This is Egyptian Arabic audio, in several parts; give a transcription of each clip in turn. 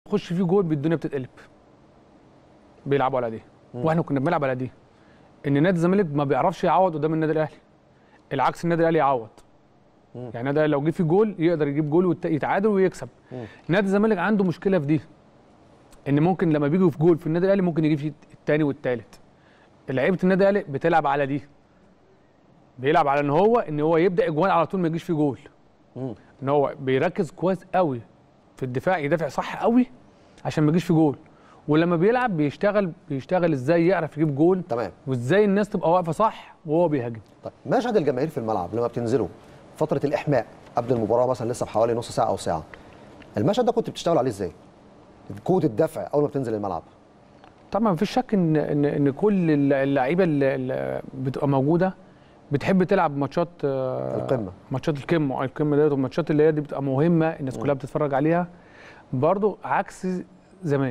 يخش فيه جول الدنيا بتتقلب بيلعبوا على دي واحنا كنا بنلعب على دي ان نادي الزمالك ما بيعرفش يعوض قدام النادي الاهلي العكس النادي الاهلي يعوض يعني النادي الأهلي لو جه فيه جول يقدر يجيب جول ويتعادل ويكسب نادي الزمالك عنده مشكله في دي ان ممكن لما بيجوا في جول في النادي الاهلي ممكن يجيب فيه الثاني والثالث لعيبه النادي الاهلي بتلعب على دي بيلعب على ان هو ان هو يبدا اجوان على طول ما يجيش فيه جول ان هو بيركز كويس قوي في الدفاع يدافع صح قوي عشان ما يجيش فيه جول ولما بيلعب بيشتغل بيشتغل ازاي يعرف يجيب جول تمام وازاي الناس تبقى واقفه صح وهو بيهاجم طيب مشهد الجماهير في الملعب لما بتنزلوا فتره الاحماء قبل المباراه مثلا لسه بحوالي نص ساعه او ساعه المشهد ده كنت بتشتغل عليه ازاي قوه الدفع اول ما بتنزل الملعب طبعا مفيش شك ان ان ان كل اللعيبه اللي, اللي بتبقى موجوده بتحب تلعب ماتشات آه، القمة. ماتشات القمه القمه ديت والماتشات اللي هي دي بتبقى مهمه الناس كلها بتتفرج عليها برضو عكس زمان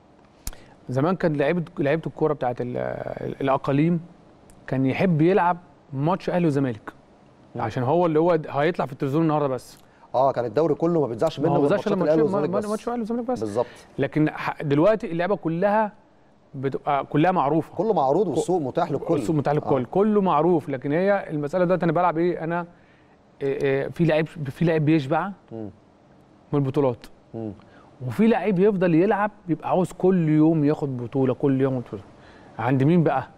زمان كان لعيبه لعيبه الكوره بتاعت ال- الاقاليم كان يحب يلعب ماتش اهلي وزمالك عشان هو اللي هو هيطلع في التلفزيون النهارده بس اه كان الدوري كله ما بيتذاعش منه ما هو غير بيتذاعش ماتشات إلا الاهلي ماتشين- والزمالك بس ماتش اهلي وزمالك بس بالظبط لكن ح- دلوقتي اللعبه كلها بتبقى كلها معروفه كله معروض والسوق متاح للكل السوق متاح للكل كله معروف لكن هي المساله دلوقتي انا بلعب ايه انا إيه إيه في لعيب في لعيب بيشبع مم. من البطولات مم. وفي لعيب يفضل يلعب بيبقى عاوز كل يوم ياخد بطوله كل يوم بطوله عند مين بقى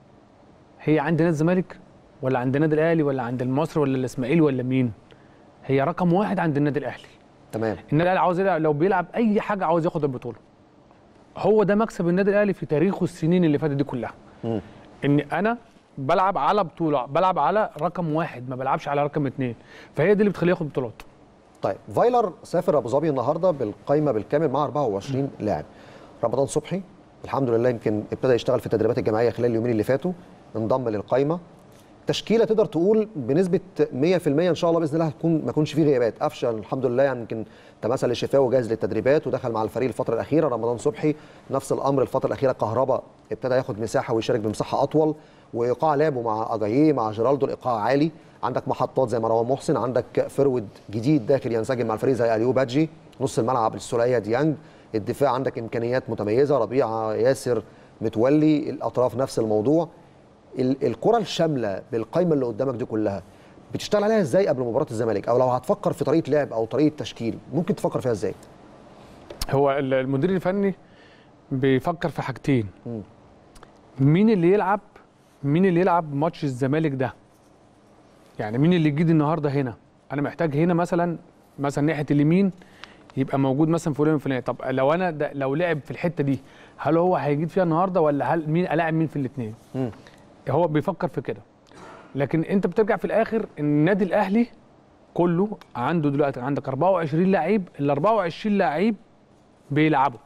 هي عند نادي الزمالك ولا عند النادي الاهلي ولا عند المصري ولا الاسماعيلي ولا مين هي رقم واحد عند النادي الاهلي تمام النادي الاهلي عاوز يلعب لو بيلعب اي حاجه عاوز ياخد البطوله هو ده مكسب النادي الاهلي في تاريخه السنين اللي فاتت دي كلها مم. ان انا بلعب على بطوله بلعب على رقم واحد ما بلعبش على رقم اثنين فهي دي اللي بتخليه ياخد بطولات طيب فايلر سافر ابو ظبي النهارده بالقايمه بالكامل مع 24 لاعب رمضان صبحي الحمد لله يمكن ابتدى يشتغل في التدريبات الجماعيه خلال اليومين اللي فاتوا انضم للقايمه تشكيله تقدر تقول بنسبه 100% ان شاء الله باذن الله هتكون ما يكونش فيه غيابات قفشه الحمد لله يعني يمكن تمثل للشفاء وجاهز للتدريبات ودخل مع الفريق الفتره الاخيره رمضان صبحي نفس الامر الفتره الاخيره كهربا ابتدى ياخد مساحه ويشارك بمساحه اطول وايقاع لعبه مع اجاييه مع جيرالدو الايقاع عالي عندك محطات زي مروان محسن عندك فرود جديد داخل ينسجم مع الفريق زي اليوب هادجي نص الملعب السوليه ديانج الدفاع عندك امكانيات متميزه ربيعه ياسر متولي الاطراف نفس الموضوع ال- الكره الشامله بالقايمه اللي قدامك دي كلها بتشتغل عليها ازاي قبل مباراه الزمالك او لو هتفكر في طريقه لعب او طريقه تشكيل ممكن تفكر فيها ازاي هو ال- المدير الفني بيفكر في حاجتين مم. مين اللي يلعب مين اللي يلعب ماتش الزمالك ده يعني مين اللي يجيد النهارده هنا انا محتاج هنا مثلا مثلا ناحيه اليمين يبقى موجود مثلا فلان الفلاني طب لو انا ده لو لعب في الحته دي هل هو هيجيد فيها النهارده ولا هل مين الاعب مين في الاثنين مم. هو بيفكر في كده لكن انت بترجع في الاخر النادي الاهلي كله عنده دلوقتي عندك 24 لعيب ال 24 لعيب بيلعبوا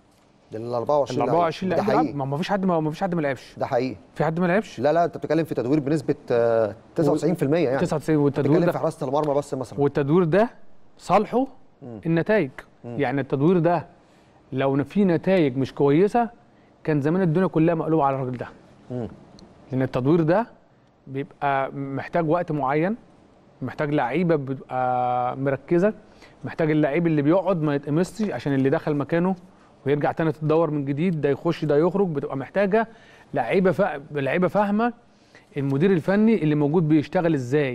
ال 24 ال 24 ده لعيب حقيقي بيلعب ما فيش حد ما فيش حد ما لعبش ده حقيقي في حد ما لعبش لا لا انت بتتكلم في تدوير بنسبه آه، 99% يعني 99 والتدوير بتتكلم ده في حراسه المرمى بس مثلا والتدوير ده صالحه النتائج يعني التدوير ده لو في نتائج مش كويسه كان زمان الدنيا كلها مقلوبه على الراجل ده مم. لان التدوير ده بيبقى محتاج وقت معين محتاج لعيبه بتبقى مركزه محتاج اللعيب اللي بيقعد ما يتقمصش عشان اللي دخل مكانه ويرجع تاني تتدور من جديد ده يخش ده يخرج بتبقى محتاجه لعيبه فا... لعيبه فاهمه المدير الفني اللي موجود بيشتغل ازاي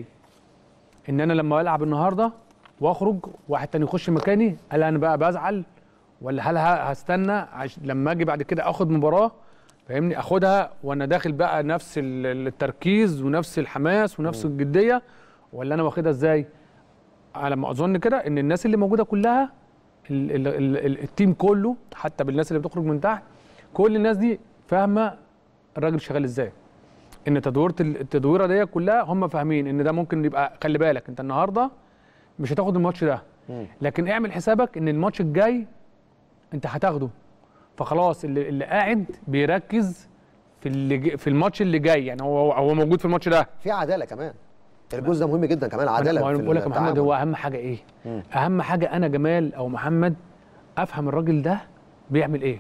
ان انا لما العب النهارده واخرج واحد تاني يخش مكاني هل انا بقى بزعل ولا هل ه- هستنى عش... لما اجي بعد كده اخد مباراه فاهمني اخدها وانا داخل بقى نفس ال- التركيز ونفس الحماس ونفس الجديه ولا انا واخدها ازاي على ما اظن كده ان الناس اللي موجوده كلها ال ال ال ال التيم كله حتى بالناس اللي بتخرج من تحت كل الناس دي فاهمه الراجل شغال ازاي ان تدويره ال- التدويره دي كلها هم فاهمين ان ده ممكن يبقى خلي بالك انت النهارده مش هتاخد الماتش ده لكن اعمل حسابك ان الماتش الجاي انت هتاخده فخلاص اللي, اللي قاعد بيركز في اللي جي- في الماتش اللي جاي يعني هو هو موجود في الماتش ده في عداله كمان الجزء ده مهم جدا كمان عداله ما انا في بقول لك يا محمد التعامل. هو اهم حاجه ايه اهم حاجه انا جمال او محمد افهم الراجل ده بيعمل ايه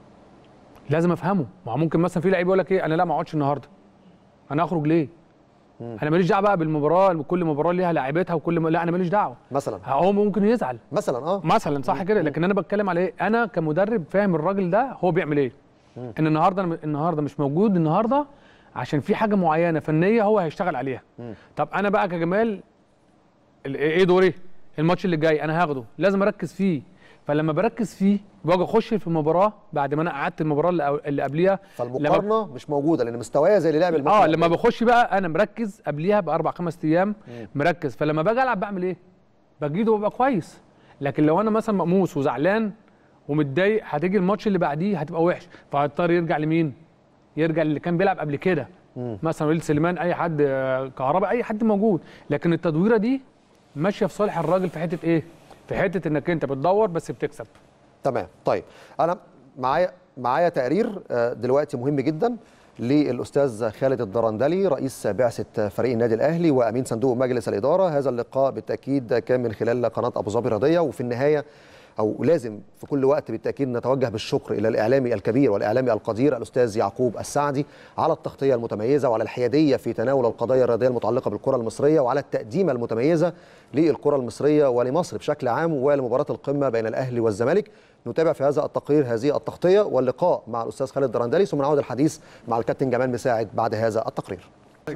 لازم افهمه ما هو ممكن مثلا في لعيب يقول لك ايه انا لا ما اقعدش النهارده انا اخرج ليه انا ماليش دعوه بقى بالمباراه كل مباراه ليها لاعبتها وكل م... لا انا ماليش دعوه مثلا هو ممكن يزعل مثلا اه مثلا صح كده لكن انا بتكلم على ايه انا كمدرب فاهم الراجل ده هو بيعمل ايه ان النهارده أنا م- النهارده مش موجود النهارده عشان في حاجه معينه فنيه هو هيشتغل عليها طب انا بقى كجمال ال- ايه دوري الماتش اللي جاي انا هاخده لازم اركز فيه فلما بركز فيه باجي اخش في المباراه بعد ما انا قعدت المباراه اللي أو- اللي قبليها لما فالمقارنه مش موجوده لان مستوايا زي اللي لعب الماتش اه اللي لما قبله. بخش بقى انا مركز قبليها باربع خمس ايام مركز فلما باجي العب بعمل ايه؟ بجيده وببقى كويس لكن لو انا مثلا مقموس وزعلان ومتضايق هتيجي الماتش اللي بعديه هتبقى وحش فهيضطر يرجع لمين؟ يرجع اللي كان بيلعب قبل كده مثلا وليد سليمان اي حد آه، كهرباء اي حد موجود لكن التدويره دي ماشيه في صالح الراجل في حته ايه؟ في حته انك انت بتدور بس بتكسب تمام طيب انا معايا معايا تقرير آه، دلوقتي مهم جدا للاستاذ خالد الدرندلي رئيس بعثه فريق النادي الاهلي وامين صندوق مجلس الاداره هذا اللقاء بالتاكيد كان من خلال قناه ابو ظبي الرياضيه وفي النهايه او لازم في كل وقت بالتاكيد نتوجه بالشكر الى الاعلامي الكبير والاعلامي القدير الاستاذ يعقوب السعدي على التغطيه المتميزه وعلى الحياديه في تناول القضايا الرياضيه المتعلقه بالكره المصريه وعلى التقديمه المتميزه للكره المصريه ولمصر بشكل عام ولمباراه القمه بين الاهلي والزمالك نتابع في هذا التقرير هذه التغطيه واللقاء مع الاستاذ خالد درندلي ثم نعود الحديث مع الكابتن جمال مساعد بعد هذا التقرير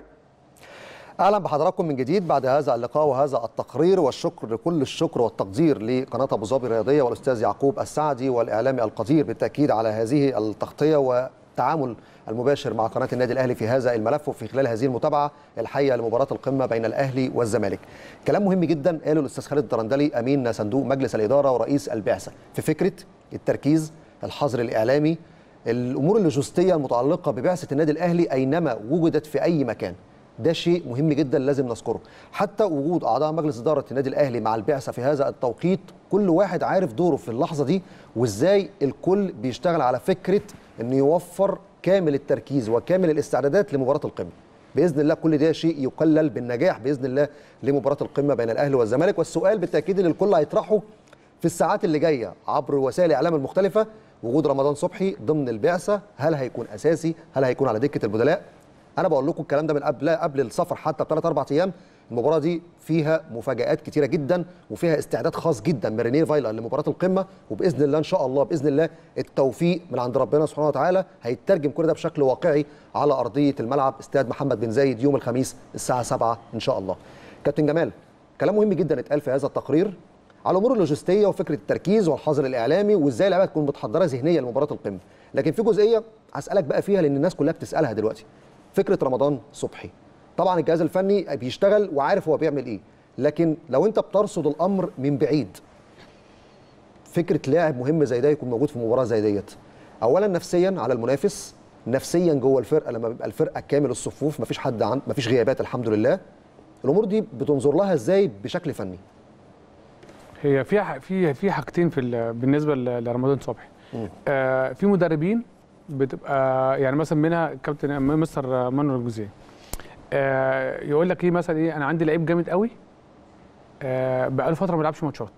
اهلا بحضراتكم من جديد بعد هذا اللقاء وهذا التقرير والشكر لكل الشكر والتقدير لقناه ابو ظبي الرياضيه والاستاذ يعقوب السعدي والاعلامي القدير بالتاكيد على هذه التغطيه والتعامل المباشر مع قناه النادي الاهلي في هذا الملف وفي خلال هذه المتابعه الحيه لمباراه القمه بين الاهلي والزمالك. كلام مهم جدا قاله الاستاذ خالد الدرندلي امين صندوق مجلس الاداره ورئيس البعثه في فكره التركيز الحظر الاعلامي الامور اللوجستيه المتعلقه ببعثه النادي الاهلي اينما وجدت في اي مكان ده شيء مهم جدا لازم نذكره حتى وجود اعضاء مجلس اداره النادي الاهلي مع البعثه في هذا التوقيت كل واحد عارف دوره في اللحظه دي وازاي الكل بيشتغل على فكره انه يوفر كامل التركيز وكامل الاستعدادات لمباراه القمه باذن الله كل ده شيء يقلل بالنجاح باذن الله لمباراه القمه بين الاهلي والزمالك والسؤال بالتاكيد اللي الكل هيطرحه في الساعات اللي جايه عبر وسائل الاعلام المختلفه وجود رمضان صبحي ضمن البعثه هل هيكون اساسي هل هيكون على دكه البدلاء انا بقول لكم الكلام ده من قبل قبل السفر حتى بثلاث اربع ايام المباراه دي فيها مفاجات كتيره جدا وفيها استعداد خاص جدا من رينير فايلر لمباراه القمه وباذن الله ان شاء الله باذن الله التوفيق من عند ربنا سبحانه وتعالى هيترجم كل ده بشكل واقعي على ارضيه الملعب استاد محمد بن زايد يوم الخميس الساعه 7 ان شاء الله كابتن جمال كلام مهم جدا اتقال في هذا التقرير على الامور اللوجستيه وفكره التركيز والحظر الاعلامي وازاي اللعيبه تكون متحضره ذهنيا لمباراه القمه لكن في جزئيه هسالك بقى فيها لان الناس كلها بتسالها دلوقتي فكره رمضان صبحي طبعا الجهاز الفني بيشتغل وعارف هو بيعمل ايه لكن لو انت بترصد الامر من بعيد فكره لاعب مهم زي ده يكون موجود في مباراه زي ديت اولا نفسيا على المنافس نفسيا جوه الفرقه لما بيبقى الفرقه كامل الصفوف مفيش حد عن مفيش غيابات الحمد لله الامور دي بتنظر لها ازاي بشكل فني هي في ح- في في حاجتين في ال- بالنسبه ل- لرمضان صبحي آه في مدربين بتبقى يعني مثلا منها كابتن مستر مانويل جوزيه آه يقول لك ايه مثلا ايه انا عندي لعيب جامد قوي آه بقاله فتره ما بيلعبش ماتشات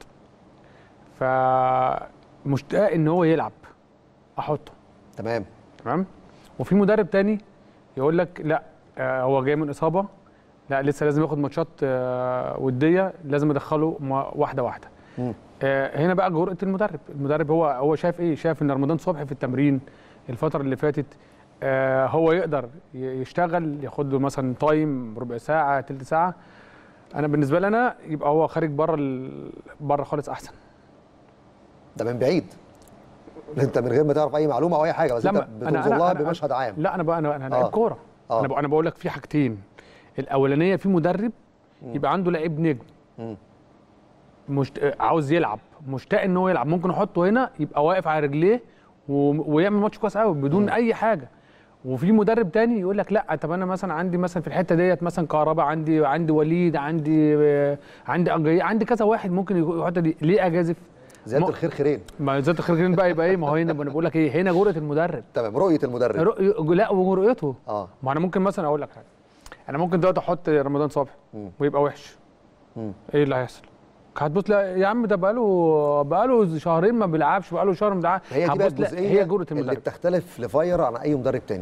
فمشتاق ان هو يلعب احطه تمام تمام وفي مدرب تاني يقول لك لا آه هو جاي من اصابه لا لسه لازم ياخد ماتشات آه وديه لازم ادخله م- واحده واحده مم. آه هنا بقى جرأة المدرب المدرب هو هو شايف ايه شايف ان رمضان صبحي في التمرين الفتره اللي فاتت آه هو يقدر ي- يشتغل ياخد له مثلا تايم ربع ساعه تلت ساعه انا بالنسبه لي انا يبقى هو خارج بره ال- بره خالص احسن ده من بعيد انت من غير ما تعرف اي معلومه او اي حاجه بس انت لما بتنظر لها بمشهد عام لا انا بقى انا انا لعيب آه. كوره آه. انا بقى انا بقول لك في حاجتين الاولانيه في مدرب يبقى عنده لعيب نجم مم. مشت... عاوز يلعب مشتاق ان هو يلعب ممكن احطه هنا يبقى واقف على رجليه و... ويعمل ماتش كويس قوي بدون اي حاجه وفي مدرب تاني يقول لك لا طب انا مثلا عندي مثلا في الحته ديت مثلا كهرباء عندي عندي وليد عندي آه، عندي أجاي عندي كذا واحد ممكن يحط دي ليه اجازف زياده ما- الخير خيرين ما زاد الخير بقى يبقى ايه ما هو هنا انا بقول لك ايه هنا جرأة المدرب تمام رؤيه المدرب رؤ... لا ورؤيته اه ما انا ممكن مثلا اقول لك حاجه انا ممكن دلوقتي احط رمضان صبحي مم. ويبقى وحش مم. ايه اللي هيحصل؟ هتبص لا يا عم ده بقاله بقاله شهرين ما بيلعبش بقاله شهر ما بيلعبش هي دي بقى هتبص لا، الجزئيه هي جرأة اللي المدرب بتختلف لفاير عن اي مدرب تاني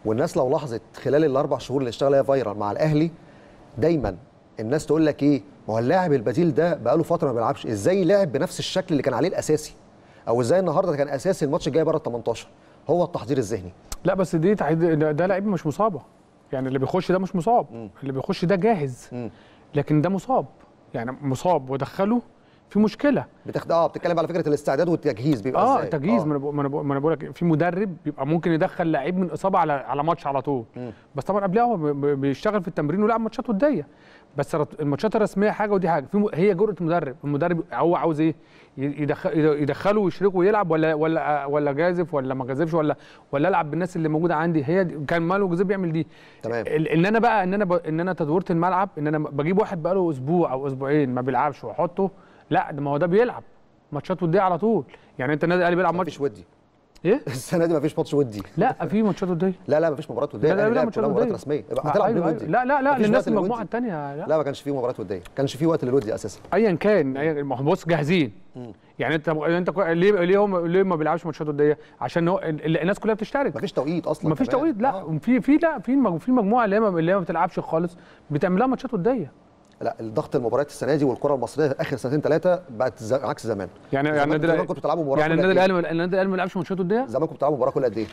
والناس لو لاحظت خلال الاربع شهور اللي اشتغل فيها فايرال مع الاهلي دايما الناس تقول لك ايه ما هو اللاعب البديل ده بقاله فتره ما بيلعبش ازاي لعب بنفس الشكل اللي كان عليه الاساسي او ازاي النهارده كان اساسي الماتش الجاي بره ال 18 هو التحضير الذهني لا بس دي تعيد ده ده لعيب مش مصابه يعني اللي بيخش ده مش مصاب اللي بيخش ده جاهز مم. لكن ده مصاب يعني مصاب ودخله في مشكله بتاخد اه بتتكلم على فكره الاستعداد والتجهيز بيبقى اه ازاي تجهيز ما انا بقول- ما انا بقول- ما انا بقول لك في مدرب بيبقى ممكن يدخل لعيب من اصابه على على ماتش على طول بس طبعا قبلها هو ب- ب- بيشتغل في التمرين ويلعب ماتشات وديه بس رت- الماتشات الرسميه حاجه ودي حاجه في م- هي جرأه المدرب المدرب هو عاوز ايه ي- يدخل يدخله ويشركه ويلعب ولا ولا ولا جازف ولا ما جازفش ولا ولا العب بالناس اللي موجوده عندي هي دي كان ماله جوزيف بيعمل دي تمام. ال- ان انا بقى ان انا ب... ان انا تدويره الملعب ان انا بجيب واحد بقاله اسبوع او اسبوعين ما بيلعبش واحطه لا ده ما هو ده بيلعب ماتشات وديه على طول يعني انت النادي الاهلي بيلعب ما ماتش فيش ودي ايه السنه دي ما فيش ماتش ودي لا في ماتشات وديه لا لا ما فيش مباراه وديه لا لا الأهلي لا لعب ماتشات كلها مباريات وديه رسميه يبقى ما- هتلعب أيوة بالودي أيوة. لا لا لا مفيش للناس وقت المجموعه للودي. الثانيه لا, لا ما كانش فيه مباراه وديه كانش فيه وقت للودي اساسا ايا كان أيا ما هو بص جاهزين يعني انت انت كو- ليه ليه هم ليه ما بيلعبش ماتشات وديه عشان هو ال- الناس كلها بتشترك ما فيش توقيت اصلا ما فيش كمان. توقيت لا آه. في في لا في مج- في مجموعه اللي هي ما- اللي هي ما بتلعبش خالص بتعمل لها ماتشات وديه لا الضغط المباريات السنه دي والكره المصريه اخر سنتين ثلاثه بقت ز- عكس زمان يعني زمان يعني النادي زمان الاهلي كنتوا بتلعبوا مباراه يعني كل النادي قد إيه؟ الاهلي النادي الاهلي ما بيلعبش ماتشات وديه زمان كنتوا بتلعبوا مباراه كل قد ايه؟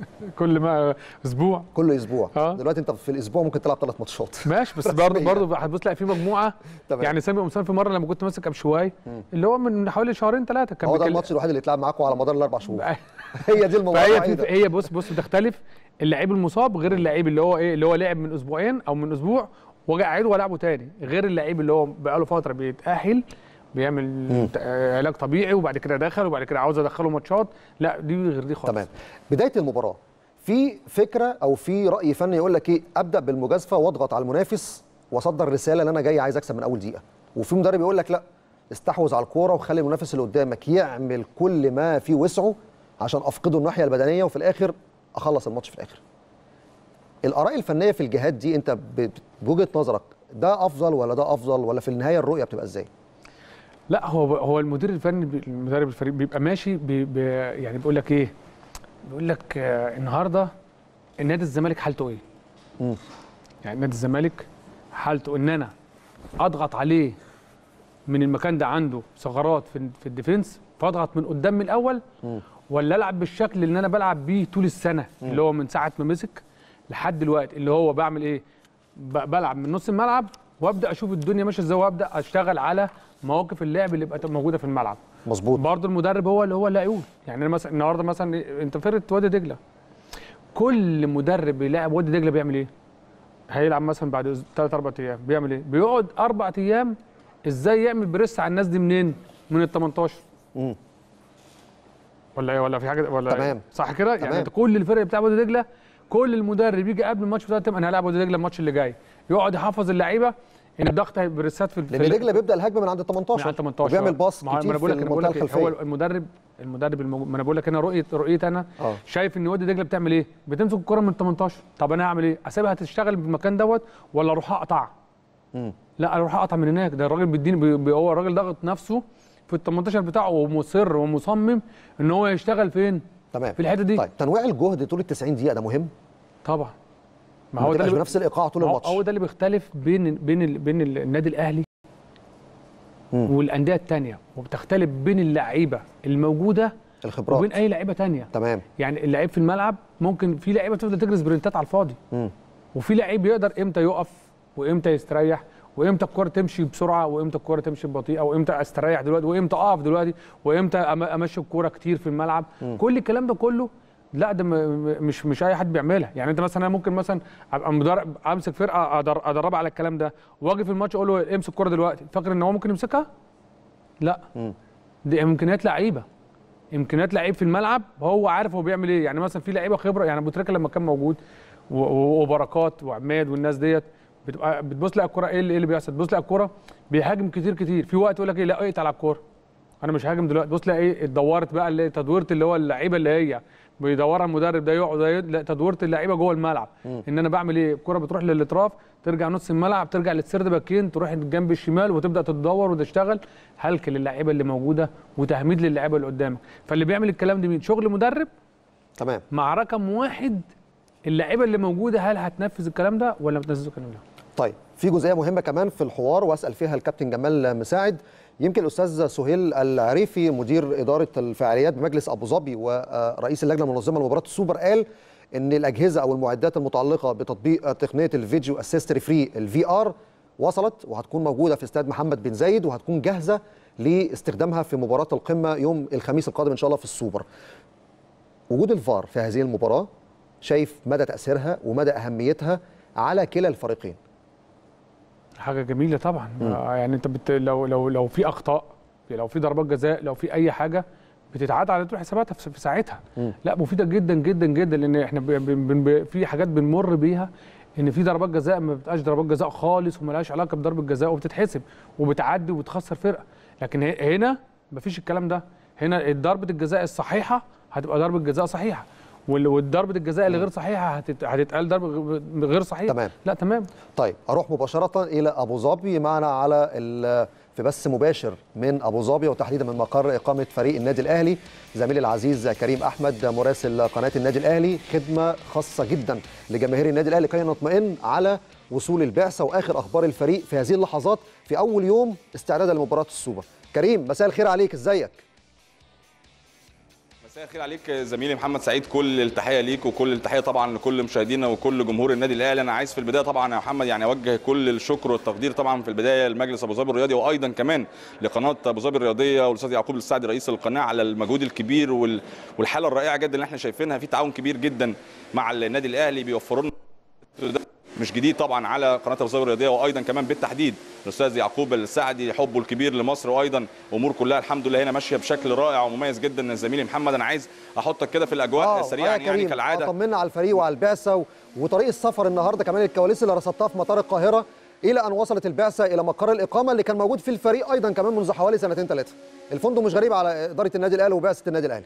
كل ما اسبوع كل اسبوع آه. دلوقتي انت في الاسبوع ممكن تلعب ثلاث ماتشات ماشي بس رسمية. برضه برضه هتبص تلاقي في مجموعه تمام. يعني سامي قمصان في مره لما كنت ماسك ابشواي اللي هو من حوالي شهرين ثلاثه كان هو ده بيكلم- الماتش الوحيد اللي اتلعب معاكم على مدار الاربع شهور فهي هي دي المباراه في الوحيده هي بص بص بتختلف اللعيب المصاب غير اللعيب اللي هو ايه اللي هو لعب من اسبوعين او من اسبوع وجا عيد ولعبه تاني غير اللعيب اللي هو بقاله فتره بيتاهل بيعمل ت- آه، علاج طبيعي وبعد كده دخل وبعد كده عاوز ادخله ماتشات لا دي غير دي خالص تمام بدايه المباراه في فكره او في راي فني يقول لك ايه ابدا بالمجازفه واضغط على المنافس واصدر رساله ان انا جاي عايز اكسب من اول دقيقه وفي مدرب يقول لك لا استحوذ على الكوره وخلي المنافس اللي قدامك يعمل كل ما في وسعه عشان افقده الناحيه البدنيه وفي الاخر اخلص الماتش في الاخر الاراء الفنيه في الجهات دي انت ب- بوجهه نظرك ده افضل ولا ده افضل ولا في النهايه الرؤيه بتبقى ازاي لا هو هو المدير الفني بي- المدرب الفريق بيبقى ماشي بي بي يعني بيقول لك ايه بيقول لك آه النهارده النادي الزمالك حالته ايه مم. يعني نادي الزمالك حالته ان انا اضغط عليه من المكان ده عنده ثغرات في في الديفنس فاضغط من قدام من الاول ولا العب بالشكل اللي انا بلعب بيه طول السنه اللي هو من ساعه ما مسك لحد دلوقتي اللي هو بعمل ايه ب- بلعب من نص الملعب وابدا اشوف الدنيا ماشيه ازاي وابدا اشتغل على مواقف اللعب اللي بقت موجوده في الملعب مظبوط برضه المدرب هو اللي هو اللي هيقول يعني أنا مثلا النهارده مثلا إيه، انت فرقه وادي دجله كل مدرب بيلاعب وادي دجله بيعمل ايه؟ هيلعب مثلا بعد ثلاث اربع ايام بيعمل ايه؟ بيقعد اربع ايام ازاي يعمل بريس على الناس دي منين؟ من ال 18 مم. ولا ايه ولا في حاجه ولا تمام. صح كده؟ يعني تمام. انت كل الفرق بتاع وادي دجله كل المدرب يجي قبل الماتش بثلاث ايام انا هلاعب وادي دجله الماتش اللي جاي يقعد يحفظ اللعيبه ان الضغط هيبقى بريسات في في لان دجله بيبدا الهجمه من عند ال 18 من عند 18 وبيعمل باص ما هو- ما كتير انا في بقول لك انا بقول المنطقه لك هو الخلفيه المدرب المدرب المو... ما انا بقول لك انا رؤيه رؤيتي انا آه. شايف ان وادي دجله بتعمل ايه؟ بتمسك الكره من 18 طب انا هعمل ايه؟ اسيبها تشتغل بالمكان دوت ولا اروح اقطع؟ مم. لا اروح اقطع من هناك ده الراجل بيديني بي... بي- هو الراجل ضاغط نفسه في ال 18 بتاعه ومصر ومصمم ان هو يشتغل فين؟ تمام في الحته دي طيب تنويع الجهد طول ال 90 دقيقه ده مهم طبعا ما ما هو ده تبقاش اللي بنفس الايقاع طول ما هو- الماتش هو ده اللي بيختلف بين بين ال... بين ال- النادي الاهلي مم. والانديه الثانيه وبتختلف بين اللعيبه الموجوده الخبرات وبين اي لعيبه ثانيه تمام يعني اللعيب في الملعب ممكن في لعيبه تفضل تجري سبرنتات على الفاضي مم. وفي لعيب يقدر امتى يقف وامتى يستريح وامتى الكره تمشي بسرعه وامتى الكره تمشي ببطيئه وامتى استريح دلوقتي وامتى اقف دلوقتي وامتى أم- امشي الكوره كتير في الملعب كل الكلام ده كله لا ده م- م- مش مش اي حد بيعملها يعني انت مثلا أنا ممكن مثلا ابقى مدرب امسك فرقه أدر- ادربها على الكلام ده واجي في الماتش اقول له امسك الكوره دلوقتي فاكر ان هو ممكن يمسكها لا مم. دي امكانيات لعيبه امكانيات لعيب في الملعب هو عارف هو بيعمل ايه يعني مثلا في لعيبه خبره يعني ابو تريكه لما كان موجود و- و- وبركات وعماد والناس ديت بتبقى بتبص لها الكوره ايه اللي, إيه اللي بيحصل بتبص لها الكوره بيهاجم كتير كتير في وقت يقول لك ايه لا اقطع على الكوره انا مش هاجم دلوقتي بص لها ايه اتدورت بقى اللي تدويره اللي هو اللعيبه اللي هي بيدورها المدرب ده يقعد ده يد- لا تدويره اللعيبه جوه الملعب ان انا بعمل ايه الكوره بتروح للاطراف ترجع نص الملعب ترجع للسرد باكين تروح الجنب الشمال وتبدا تتدور وتشتغل هلك للعيبه اللي موجوده وتهميد للعيبه اللي قدامك فاللي بيعمل الكلام ده مين شغل مدرب تمام مع رقم واحد اللعيبه اللي موجوده هل هتنفذ الكلام ده ولا ما تنفذش الكلام ده طيب في جزئيه مهمه كمان في الحوار واسال فيها الكابتن جمال مساعد يمكن الاستاذ سهيل العريفي مدير اداره الفعاليات بمجلس ابو ظبي ورئيس اللجنه المنظمه لمباراه السوبر قال ان الاجهزه او المعدات المتعلقه بتطبيق تقنيه الفيديو اسيست ريفري الفي ار وصلت وهتكون موجوده في استاد محمد بن زايد وهتكون جاهزه لاستخدامها في مباراه القمه يوم الخميس القادم ان شاء الله في السوبر. وجود الفار في هذه المباراه شايف مدى تاثيرها ومدى اهميتها على كلا الفريقين. حاجه جميله طبعا آه يعني انت بت... لو لو لو في اخطاء لو في ضربات جزاء لو في اي حاجه بتتعاد على طول حساباتها في في ساعتها لا مفيده جدا جدا جدا لان احنا ب... ب... ب... في حاجات بنمر بيها ان في ضربات جزاء ما بتبقاش ضربات جزاء خالص وملهاش علاقه بضربه جزاء وبتتحسب وبتعدي وبتخسر فرقه لكن ه- هنا مفيش الكلام ده هنا ضربه الجزاء الصحيحه هتبقى ضربه جزاء صحيحه وال- والضربه الجزاء اللي غير صحيحه هتت... هتتقال ضربه غير صحيحه تمام. لا تمام طيب اروح مباشره الى ابو ظبي معنا على ال- في بث مباشر من ابو ظبي وتحديدا من مقر اقامه فريق النادي الاهلي زميلي العزيز كريم احمد مراسل قناه النادي الاهلي خدمه خاصه جدا لجماهير النادي الاهلي كي نطمئن على وصول البعثه واخر اخبار الفريق في هذه اللحظات في اول يوم استعدادا لمباراه السوبر كريم مساء الخير عليك ازيك مساء الخير عليك زميلي محمد سعيد كل التحيه ليك وكل التحيه طبعا لكل مشاهدينا وكل جمهور النادي الاهلي انا عايز في البدايه طبعا يا محمد يعني اوجه كل الشكر والتقدير طبعا في البدايه لمجلس ابو ظبي الرياضي وايضا كمان لقناه ابو ظبي الرياضيه والاستاذ يعقوب السعدي رئيس القناه على المجهود الكبير وال- والحاله الرائعه جدا اللي احنا شايفينها في تعاون كبير جدا مع النادي الاهلي بيوفروا لنا مش جديد طبعا على قناه ابو ظبي الرياضيه وايضا كمان بالتحديد الاستاذ يعقوب السعدي حبه الكبير لمصر وايضا امور كلها الحمد لله هنا ماشيه بشكل رائع ومميز جدا زميلي محمد انا عايز احطك كده في الاجواء آه، سريعا آه يا يعني كريم. كالعاده آه، طمنا على الفريق وعلى البعثه و... وطريق السفر النهارده كمان الكواليس اللي رصدتها في مطار القاهره الى ان وصلت البعثه الى مقر الاقامه اللي كان موجود فيه الفريق ايضا كمان منذ حوالي سنتين ثلاثه الفندق مش غريب على اداره النادي الاهلي وبعثه النادي الاهلي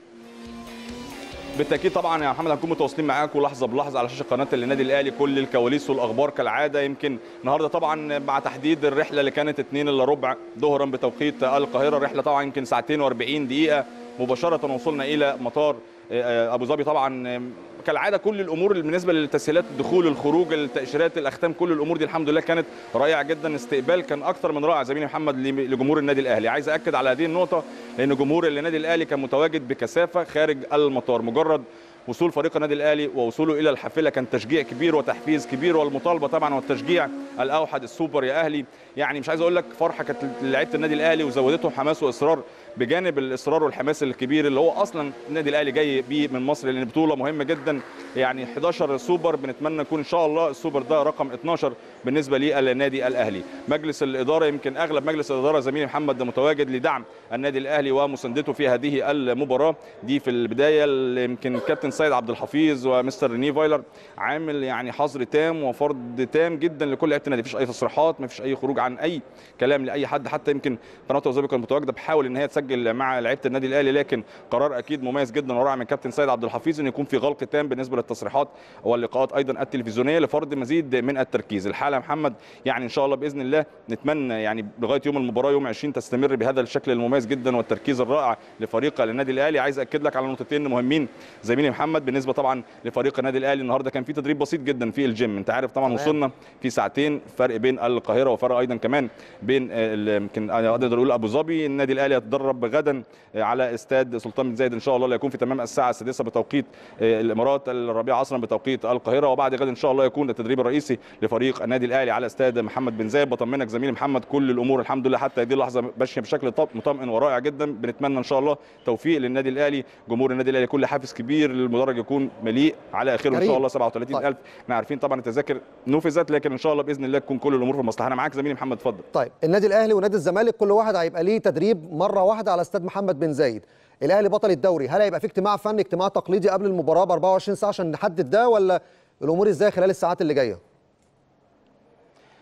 بالتاكيد طبعا يا محمد هنكون متواصلين معاكم لحظه بلحظه على شاشه قناه النادي الاهلي كل الكواليس والاخبار كالعاده يمكن النهارده طبعا مع تحديد الرحله اللي كانت 2 الا ربع ظهرا بتوقيت القاهره الرحله طبعا يمكن ساعتين و40 دقيقه مباشره وصلنا الى مطار آه، ابو ظبي طبعا آه، كالعاده كل الامور اللي بالنسبه للتسهيلات الدخول الخروج التاشيرات الاختام كل الامور دي الحمد لله كانت رائعه جدا استقبال كان اكثر من رائع زميلي محمد ل- لجمهور النادي الاهلي عايز اكد على هذه النقطه لان جمهور النادي الاهلي كان متواجد بكثافه خارج المطار مجرد وصول فريق النادي الاهلي ووصوله الى الحافله كان تشجيع كبير وتحفيز كبير والمطالبه طبعا والتشجيع الاوحد السوبر يا اهلي يعني مش عايز اقول لك فرحه كانت لعيبه النادي الاهلي وزودتهم حماس واصرار بجانب الاصرار والحماس الكبير اللي هو اصلا النادي الاهلي جاي بيه من مصر لان بطوله مهمه جدا يعني 11 سوبر بنتمنى يكون ان شاء الله السوبر ده رقم 12 بالنسبه للنادي الاهلي مجلس الاداره يمكن اغلب مجلس الاداره زميلي محمد ده متواجد لدعم النادي الاهلي ومساندته في هذه المباراه دي في البدايه اللي يمكن كابتن سيد عبد الحفيظ ومستر ريني فايلر عامل يعني حظر تام وفرض تام جدا لكل لعيبه النادي مفيش اي تصريحات مفيش اي خروج عن اي كلام لاي حد حتى يمكن قناه ابو ظبي كانت متواجده بحاول ان هي تسجل مع لعيبه النادي الاهلي لكن قرار اكيد مميز جدا ورائع من كابتن سيد عبد الحفيظ ان يكون في غلق تام بالنسبه للتصريحات واللقاءات ايضا التلفزيونيه لفرض مزيد من التركيز الحاله يا محمد يعني ان شاء الله باذن الله نتمنى يعني لغايه يوم المباراه يوم 20 تستمر بهذا الشكل المميز جدا والتركيز الرائع لفريق النادي الاهلي عايز اكد لك على نقطتين مهمين زميلي محمد بالنسبه طبعا لفريق النادي الاهلي النهارده كان في تدريب بسيط جدا في الجيم انت عارف طبعا تمام. وصلنا في ساعتين فرق بين القاهره وفرق ايضا كمان بين آه، ال- يمكن أنا اقدر اقول ابو ظبي النادي الاهلي هيتدرب غدا آه، على استاد سلطان بن زايد ان شاء الله اللي هيكون في تمام الساعه السادسه بتوقيت آه، الامارات الربيع عصرا بتوقيت القاهره وبعد غد ان شاء الله يكون التدريب الرئيسي لفريق النادي الاهلي على استاد محمد بن زايد بطمنك زميلي محمد كل الامور الحمد لله حتى هذه اللحظه ماشيه بشكل طب- مطمئن ورائع جدا بنتمنى ان شاء الله توفيق للنادي الاهلي جمهور النادي الاهلي كل حافز كبير المدرج يكون مليء على اخره ان كريم. شاء الله 37000 احنا عارفين طبعا التذاكر نفذت لكن ان شاء الله باذن الله تكون كل الامور في مصلحه انا معاك زميلي محمد اتفضل طيب النادي الاهلي ونادي الزمالك كل واحد هيبقى ليه تدريب مره واحده على استاد محمد بن زايد الاهلي بطل الدوري هل هيبقى في اجتماع فني اجتماع تقليدي قبل المباراه ب 24 ساعه عشان نحدد ده ولا الامور ازاي خلال الساعات اللي جايه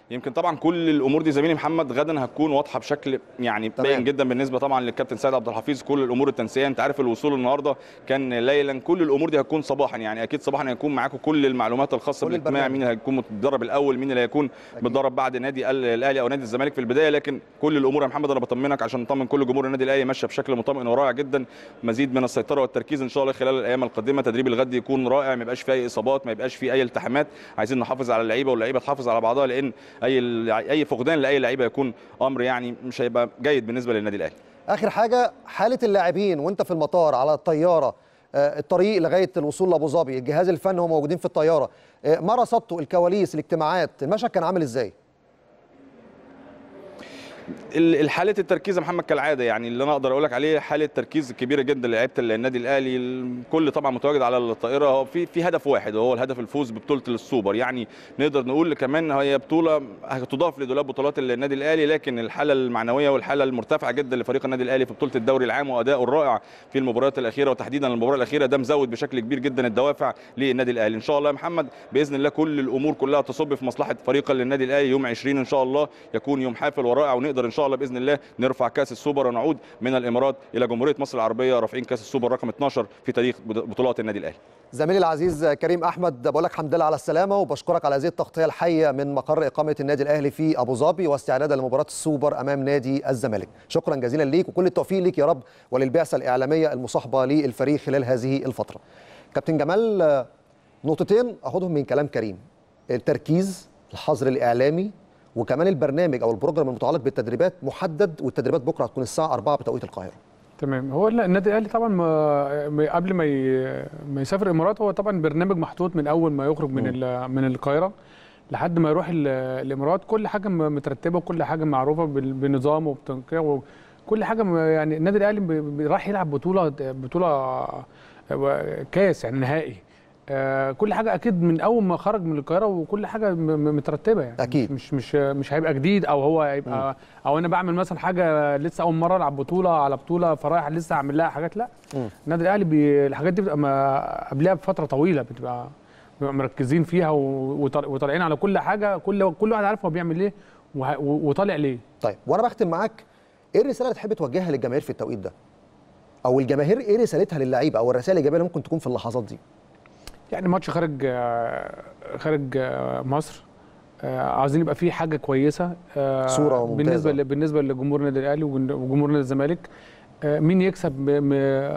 يمكن طبعا كل الامور دي زميلي محمد غدا هتكون واضحه بشكل يعني تمام. باين جدا بالنسبه طبعا للكابتن سيد عبد الحفيظ كل الامور التنسيقيه انت عارف الوصول النهارده كان ليلا كل الامور دي هتكون صباحا يعني اكيد صباحا هيكون معاكم كل المعلومات الخاصه كل بالاجتماع البرنامج. مين اللي هيكون متدرب الاول مين اللي هيكون متدرب بعد نادي ال- الاهلي او نادي الزمالك في البدايه لكن كل الامور يا محمد انا بطمنك عشان نطمن كل جمهور النادي الاهلي ماشيه بشكل مطمئن ورائع جدا مزيد من السيطره والتركيز ان شاء الله خلال الايام القادمه تدريب الغد يكون رائع ما يبقاش فيه اي اصابات ما يبقاش فيه اي التحامات عايزين نحافظ على اللعيبه واللعيبه تحافظ على بعضها لان اي اي فقدان لاي لعيبه يكون امر يعني مش هيبقى جيد بالنسبه للنادي الاهلي اخر حاجه حاله اللاعبين وانت في المطار على الطياره آه، الطريق لغايه الوصول لابو ظبي الجهاز الفني هم موجودين في الطياره آه، ما رصدتوا الكواليس الاجتماعات المشهد كان عامل ازاي ال- الحاله التركيز يا محمد كالعاده يعني اللي انا اقدر اقول لك عليه حاله تركيز كبيره جدا لعيبه النادي الاهلي الكل طبعا متواجد على الطائره هو في في هدف واحد وهو الهدف الفوز ببطوله السوبر يعني نقدر نقول كمان هي بطوله هتضاف لدولاب بطولات النادي الاهلي لكن الحاله المعنويه والحاله المرتفعه جدا لفريق النادي الاهلي في بطوله الدوري العام وادائه الرائع في المباريات الاخيره وتحديدا المباراه الاخيره ده مزود بشكل كبير جدا الدوافع للنادي الاهلي ان شاء الله يا محمد باذن الله كل الامور كلها تصب في مصلحه فريق النادي الاهلي يوم 20 ان شاء الله يكون يوم حافل ورائع ونقدر ان شاء الله باذن الله نرفع كاس السوبر ونعود من الامارات الى جمهوريه مصر العربيه رافعين كاس السوبر رقم 12 في تاريخ بطولات النادي الاهلي زميلي العزيز كريم احمد بقول لك الحمد لله على السلامه وبشكرك على هذه التغطيه الحيه من مقر اقامه النادي الاهلي في ابو ظبي واستعدادا لمباراه السوبر امام نادي الزمالك شكرا جزيلا ليك وكل التوفيق ليك يا رب وللبعثه الاعلاميه المصاحبه للفريق خلال هذه الفتره كابتن جمال آه، نقطتين اخدهم من كلام كريم التركيز الحظر الاعلامي وكمان البرنامج او البروجرام المتعلق بالتدريبات محدد والتدريبات بكره هتكون الساعه 4 بتوقيت القاهره تمام هو لا، النادي الاهلي طبعا ما ما- قبل ما ي- ما يسافر الامارات هو طبعا برنامج محطوط من اول ما يخرج من ال- من القاهره لحد ما يروح ال- الامارات كل حاجه م- مترتبه وكل حاجه معروفه بال- بنظام وبتنقيع وكل حاجه م- يعني النادي الاهلي ب- ب- راح يلعب بطوله بطوله كاس يعني نهائي آه، كل حاجه اكيد من اول ما خرج من القاهره وكل حاجه م- م- مترتبه يعني أكيد. مش مش مش هيبقى جديد او هو هيبقى او انا بعمل مثلا حاجه لسه اول مره العب بطوله على بطوله فرايح لسه اعمل لها حاجات لا مم. النادي الاهلي بي الحاجات دي بتبقى ما- قبلها بفتره طويله بتبقى بنبقى مركزين فيها و- وطال- وطالعين على كل حاجه كل كل واحد عارف هو بيعمل ايه وه- و- وطالع ليه طيب وانا بختم معاك ايه الرساله اللي تحب توجهها للجماهير في التوقيت ده او الجماهير ايه رسالتها للعيبه او الرسائل الايجابيه اللي ممكن تكون في اللحظات دي يعني ماتش خارج آه، خارج آه، مصر آه، عاوزين يبقى فيه حاجه كويسه آه، صورة ممتازة. بالنسبه ل- بالنسبه لجمهور النادي الاهلي وجن- وجمهور نادي الزمالك آه، مين يكسب م- م-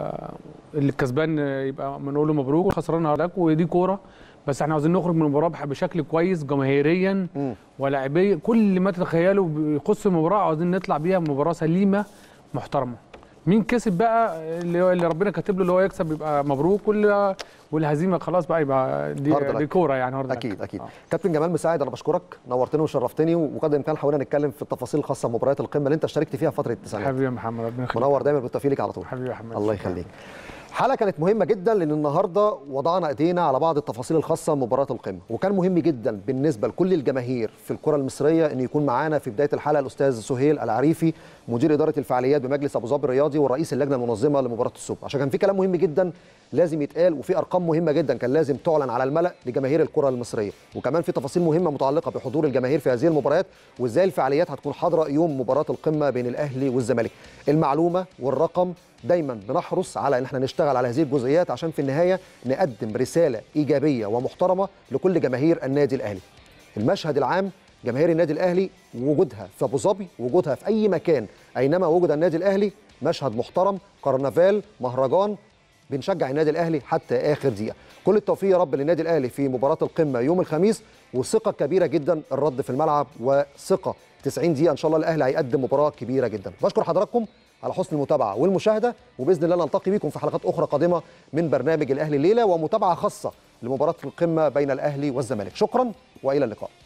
اللي الكسبان آه، يبقى بنقول له مبروك والخسران هلاك ودي كوره بس احنا عاوزين نخرج من المباراه بح- بشكل كويس جماهيريا مم. ولاعبيا كل ما تتخيلوا بيخص المباراه عاوزين نطلع بيها مباراه سليمه محترمه مين كسب بقى اللي هو- اللي ربنا كاتب له اللي هو يكسب يبقى مبروك واللي والهزيمه خلاص بقى يبقى دي, هارد لك. دي كوره يعني هارد لك. اكيد اكيد آه. كابتن جمال مساعد انا بشكرك نورتني وشرفتني وقدر الامكان حاولنا نتكلم في التفاصيل الخاصه بمباريات القمه اللي انت اشتركت فيها في فتره التسعينات حبيبي يا محمد ربنا يخليك منور دايما بالتوفيق ليك على طول حبيبي يا محمد الله شكراً. يخليك حلقه كانت مهمه جدا لان النهارده وضعنا ايدينا على بعض التفاصيل الخاصه بمباراه القمه وكان مهم جدا بالنسبه لكل الجماهير في الكره المصريه ان يكون معانا في بدايه الحلقه الاستاذ سهيل العريفي مدير اداره الفعاليات بمجلس ابو ظبي الرياضي ورئيس اللجنه المنظمه لمباراه السوبر عشان كان في كلام مهم جدا لازم يتقال وفي ارقام مهمه جدا كان لازم تعلن على الملا لجماهير الكره المصريه وكمان في تفاصيل مهمه متعلقه بحضور الجماهير في هذه المباريات وازاي الفعاليات هتكون حاضره يوم مباراه القمه بين الاهلي والزمالك المعلومه والرقم دايما بنحرص على ان احنا نشتغل على هذه الجزئيات عشان في النهايه نقدم رساله ايجابيه ومحترمه لكل جماهير النادي الاهلي المشهد العام جماهير النادي الاهلي وجودها في ابو ظبي وجودها في اي مكان اينما وجد النادي الاهلي مشهد محترم كرنفال مهرجان بنشجع النادي الاهلي حتى اخر دقيقه كل التوفيق يا رب للنادي الاهلي في مباراه القمه يوم الخميس وثقه كبيره جدا الرد في الملعب وثقه 90 دقيقه ان شاء الله الاهلي هيقدم مباراه كبيره جدا بشكر حضراتكم على حسن المتابعه والمشاهده وباذن الله نلتقي بكم في حلقات اخرى قادمه من برنامج الاهلي الليله ومتابعه خاصه لمباراه القمه بين الاهلي والزمالك شكرا والى اللقاء